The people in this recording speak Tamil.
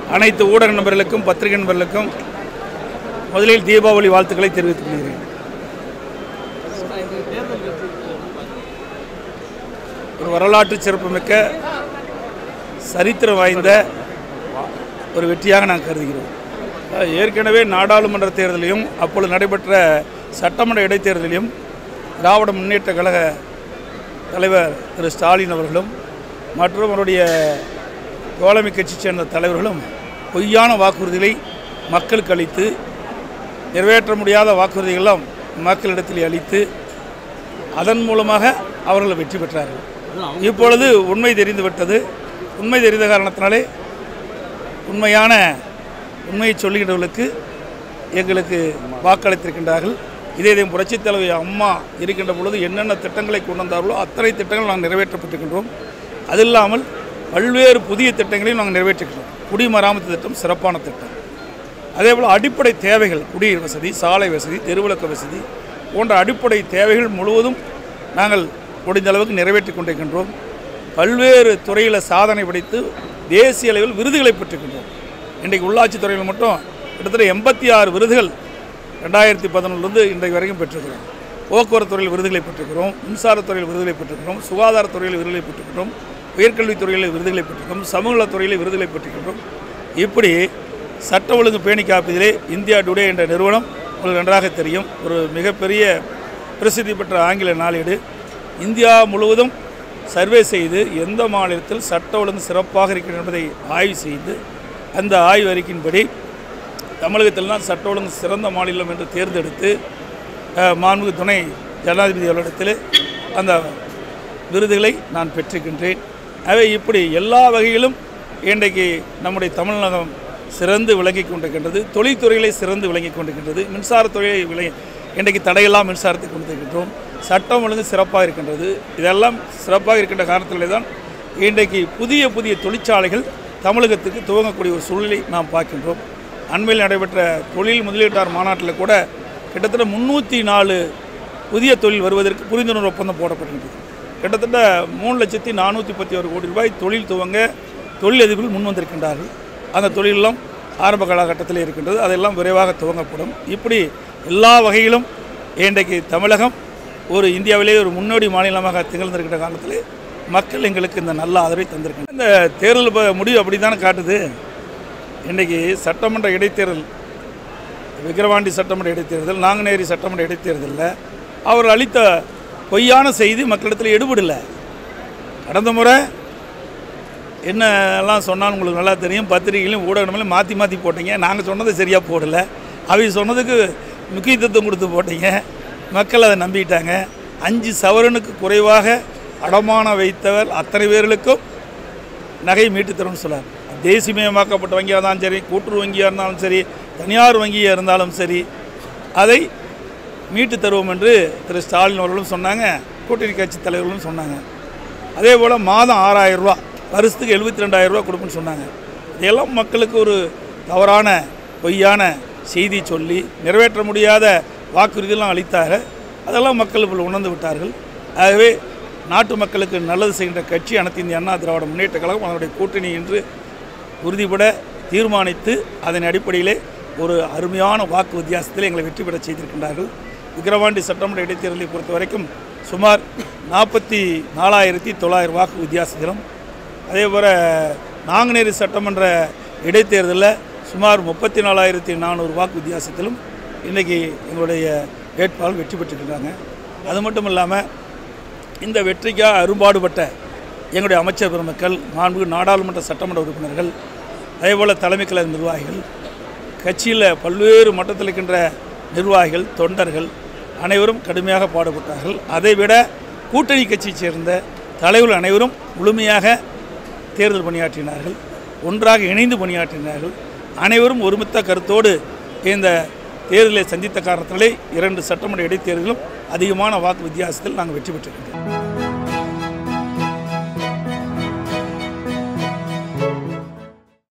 அனைத்து ஊடக நண்பர்களுக்கும் பத்திரிகை நண்பர்களுக்கும் முதலில் தீபாவளி வாழ்த்துக்களை தெரிவித்துக் கொள்கிறேன் ஒரு வரலாற்று சிறப்புமிக்க சரித்திரம் வாய்ந்த ஒரு வெற்றியாக நான் கருதுகிறோம் அஹ் ஏற்கனவே நாடாளுமன்ற தேர்தலையும் அப்பொழுது நடைபெற்ற சட்டமன்ற இடைத்தேர்தலையும் திராவிட முன்னேற்ற கழக தலைவர் திரு ஸ்டாலின் அவர்களும் மற்றும் அவருடைய தோழமை கட்சி சேர்ந்த தலைவர்களும் பொய்யான வாக்குறுதிகளை மக்களுக்கு அளித்து நிறைவேற்ற முடியாத வாக்குறுதிகளெல்லாம் மக்களிடத்தில் அளித்து அதன் மூலமாக அவர்கள் வெற்றி பெற்றார்கள் இப்பொழுது உண்மை தெரிந்துவிட்டது உண்மை தெரிந்த காரணத்தினாலே உண்மையான உண்மையை சொல்லுகிறவர்களுக்கு எங்களுக்கு வாக்களித்திருக்கின்றார்கள் இதே இதே புரட்சித் தலைவி அம்மா இருக்கின்ற பொழுது என்னென்ன திட்டங்களை கொண்டு வந்தார்களோ அத்தனை திட்டங்கள் நாங்கள் நிறைவேற்றப்பட்டிருக்கின்றோம் அது இல்லாமல் பல்வேறு புதிய திட்டங்களையும் நாங்கள் நிறைவேற்றிருக்கிறோம் குடிமராமத்து திட்டம் சிறப்பான திட்டம் அதேபோல் அடிப்படை தேவைகள் குடிநீர் வசதி சாலை வசதி தெருவிளக்கு வசதி போன்ற அடிப்படை தேவைகள் முழுவதும் நாங்கள் முடிந்த அளவுக்கு நிறைவேற்றி கொண்டிருக்கின்றோம் பல்வேறு துறையில் சாதனை படைத்து தேசிய அளவில் விருதுகளை பெற்றிருக்கின்றோம் இன்றைக்கு உள்ளாட்சித் துறையில் மட்டும் கிட்டத்தட்ட எண்பத்தி ஆறு விருதுகள் ரெண்டாயிரத்தி பதினொன்றுலேருந்து இன்றைக்கு வரைக்கும் பெற்றிருக்கிறோம் போக்குவரத்து துறையில் விருதுகளை பெற்றிருக்கிறோம் மின்சாரத்துறையில் விருதுகளை பெற்றிருக்கிறோம் சுகாதாரத்துறையில் விருதுகளை பெற்றிருக்கிறோம் உயர்கல்வித்துறையில் விருதுகளை பெற்றிருக்கிறோம் சமூக நலத்துறையில் விருதுகளை பெற்றிருக்கிறோம் இப்படி சட்ட ஒழுங்கு பேணி காப்பதிலே இந்தியா டுடே என்ற நிறுவனம் உங்களுக்கு நன்றாக தெரியும் ஒரு மிகப்பெரிய பிரசித்தி பெற்ற ஆங்கில நாளேடு இந்தியா முழுவதும் சர்வே செய்து எந்த மாநிலத்தில் சட்ட ஒழுங்கு சிறப்பாக இருக்கிறது என்பதை ஆய்வு செய்து அந்த ஆய்வு அறிக்கையின்படி தமிழகத்தில் தான் சட்ட ஒழுங்கு சிறந்த மாநிலம் என்று தேர்ந்தெடுத்து அஹ், மாண்புமிகு துணை ஜனாதிபதி அவர்களிடத்தில் அந்த விருதுகளை நான் பெற்றிருக்கின்றேன் ஆகவே இப்படி எல்லா வகையிலும் இன்றைக்கு நம்முடைய தமிழகம் சிறந்து விளங்கி கொண்டிருக்கின்றது தொழில்துறையிலே சிறந்து விளங்கி கொண்டிருக்கின்றது மின்சாரத்துறையை விளை இன்றைக்கு தடையில்லா மின்சாரத்தை கொண்டிருக்கின்றோம் சட்டம் ஒழுங்கு சிறப்பாக இருக்கின்றது இதெல்லாம் சிறப்பாக இருக்கின்ற காரணத்திலே தான் இன்றைக்கு புதிய புதிய தொழிற்சாலைகள் தமிழகத்துக்கு துவங்கக்கூடிய ஒரு சூழ்நிலை நாம் பார்க்கின்றோம் அண்மையில் நடைபெற்ற தொழில் முதலீட்டாளர் மாநாட்டில் கூட கிட்டத்தட்ட முந்நூற்றி நாலு புதிய தொழில் வருவதற்கு புரிந்துணர்வு ஒப்பந்தம் போடப்பட்டிருக்கிறது கிட்டத்தட்ட மூணு லட்சத்தி நானூற்றி பத்தி ஒரு கோடி ரூபாய் தொழில் துவங்க தொழிலதிபர்கள் முன் வந்திருக்கின்றார்கள் அந்த தொழிலெல்லாம் ஆரம்ப காலகட்டத்தில் இருக்கின்றது அதெல்லாம் விரைவாக துவங்கப்படும் இப்படி எல்லா வகையிலும் இன்றைக்கு தமிழகம் ஒரு இந்தியாவிலே ஒரு முன்னோடி மாநிலமாக திகழ்ந்திருக்கிற காலத்தில் மக்கள் எங்களுக்கு இந்த நல்ல ஆதரவை தந்திருக்காங்க இந்த தேர்தல் ப- முடிவு அப்படி தானே காட்டுது இன்றைக்கி சட்டமன்ற இடைத்தேர்தல் விக்கிரவாண்டி சட்டமன்ற இடைத்தேர்தல் நாங்குநேரி சட்டமன்ற இடைத்தேர்தலில் அவர் அளித்த பொய்யான செய்தி மக்களிடத்தில் எடுபடல கடந்த முறை என்னெல்லாம் சொன்னாலும் உங்களுக்கு நல்லா தெரியும் பத்திரிகையிலும் ஊடகங்களும் மாற்றி மாற்றி போட்டீங்க நாங்கள் சொன்னதை சரியாக போடலை அவங்க சொன்னதுக்கு முக்கியத்துவம் கொடுத்து போட்டீங்க மக்கள் அதை நம்பிட்டாங்க அஞ்சு சவரனுக்கு குறைவாக அடமானம் வைத்தவர் அத்தனை பேர்களுக்கும் நகை மீட்டு தரும்னு சொன்னார் தேசியமயமாக்கப்பட்ட வங்கியாக இருந்தாலும் சரி கூட்டுறவு வங்கியாக இருந்தாலும் சரி தனியார் வங்கியாக இருந்தாலும் சரி அதை மீட்டு தருவோம் என்று திரு ஸ்டாலின் அவர்களும் சொன்னாங்க கூட்டணி கட்சி தலைவர்களும் சொன்னாங்க அதே போல் மாதம் ஆறாயிரம் ரூபா வருஷத்துக்கு எழுபத்தி ரெண்டாயிரம் ரூபா கொடுக்குன்னு சொன்னாங்க இதெல்லாம் மக்களுக்கு ஒரு தவறான பொய்யான செய்தி சொல்லி நிறைவேற்ற முடியாத வாக்குறுதியெல்லாம் அளித்தாங்க அதெல்லாம் மக்கள் இப்போ உணர்ந்து விட்டார்கள் ஆகவே நாட்டு மக்களுக்கு நல்லது செய்கின்ற கட்சி அனைத்து இந்திய அண்ணா திராவிட முன்னேற்ற கழகம் அதனுடைய கூட்டணி என்று உறுதிபட தீர்மானித்து அதன் அடிப்படையிலே ஒரு அருமையான வாக்கு வித்தியாசத்தில் எங்களை வெற்றி பெற செய்திருக்கின்றார்கள் விக்கிரவாண்டி சட்டமன்ற இடைத்தேர்தலை பொறுத்த வரைக்கும் சுமார் நாற்பத்தி நாலாயிரத்தி தொள்ளாயிரம் வாக்கு வித்தியாசத்திலும் அதே போல் நாங்குநேரி சட்டமன்ற இடைத்தேர்தலில் சுமார் முப்பத்தி நாலாயிரத்தி நானூறு வாக்கு வித்தியாசத்திலும் இன்றைக்கி எங்களுடைய வேட்பாளர் வெற்றி பெற்றிருக்கிறாங்க அது மட்டும் இல்லாமல் இந்த வெற்றிக்காக அரும்பாடுபட்ட எங்களுடைய அமைச்சர் பெருமக்கள் மாண்பு நாடாளுமன்ற சட்டமன்ற உறுப்பினர்கள் அதேபோல் தலைமை கழக நிர்வாகிகள் கட்சியில் பல்வேறு மட்டத்தில் இருக்கின்ற நிர்வாகிகள் தொண்டர்கள் அனைவரும் கடுமையாக பாடுபட்டார்கள் அதைவிட கூட்டணி கட்சியைச் சேர்ந்த தலைவர்கள் அனைவரும் முழுமையாக தேர்தல் பணியாற்றினார்கள் ஒன்றாக இணைந்து பணியாற்றினார்கள் அனைவரும் ஒருமித்த கருத்தோடு இந்த தேர்தலை சந்தித்த காரணத்தினாலே இரண்டு சட்டமன்ற இடைத்தேர்தலும் அதிகமான வாக்கு வித்தியாசத்தில் நாங்கள் வெற்றி பெற்றிருக்கின்றோம்